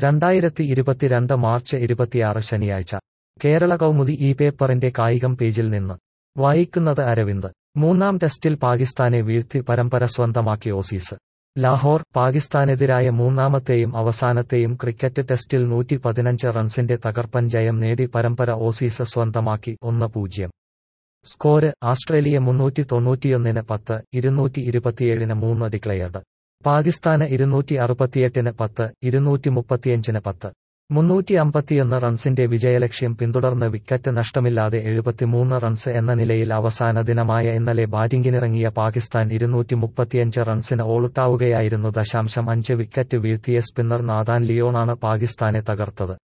രണ്ടായിരത്തി ഇരുപത്തിരണ്ട് മാർച്ച് ഇരുപത്തിയാറ് ശനിയാഴ്ച കേരള കൗമുദി ഈ പേപ്പറിന്റെ കായികം പേജിൽ നിന്ന് വായിക്കുന്നത് അരവിന്ദ് മൂന്നാം ടെസ്റ്റിൽ പാകിസ്ഥാനെ വീഴ്ത്തി പരമ്പര സ്വന്തമാക്കി ഓസീസ് ലാഹോർ പാകിസ്ഥാനെതിരായ മൂന്നാമത്തെയും അവസാനത്തെയും ക്രിക്കറ്റ് ടെസ്റ്റിൽ നൂറ്റി പതിനഞ്ച് റൺസിന്റെ തകർപ്പൻ ജയം നേടി പരമ്പര ഓസീസ് സ്വന്തമാക്കി ഒന്ന് പൂജ്യം സ്കോര് ആസ്ട്രേലിയ മുന്നൂറ്റി തൊണ്ണൂറ്റിയൊന്നിന് പത്ത് ഇരുന്നൂറ്റി ഇരുപത്തിയേഴിന് മൂന്ന് ഡിക്ലയർഡ് പാകിസ്ഥാന് ഇരുന്നൂറ്റി അറുപത്തിയെട്ടിന് പത്ത് ഇരുന്നൂറ്റി മുപ്പത്തിയഞ്ചിന് പത്ത് മുന്നൂറ്റി അമ്പത്തിയൊന്ന് റൺസിന്റെ വിജയലക്ഷ്യം പിന്തുടർന്ന് വിക്കറ്റ് നഷ്ടമില്ലാതെ എഴുപത്തിമൂന്ന് റൺസ് എന്ന നിലയിൽ അവസാന ദിനമായ ഇന്നലെ ബാറ്റിംഗിനിറങ്ങിയ പാകിസ്ഥാൻ ഇരുന്നൂറ്റി മുപ്പത്തിയഞ്ച് റൺസിന് ഓളുട്ടാവുകയായിരുന്നു ദശാംശം അഞ്ച് വിക്കറ്റ് വീഴ്ത്തിയ സ്പിന്നർ നാദാൻ ലിയോണാണ് പാകിസ്ഥാനെ തകർത്തത്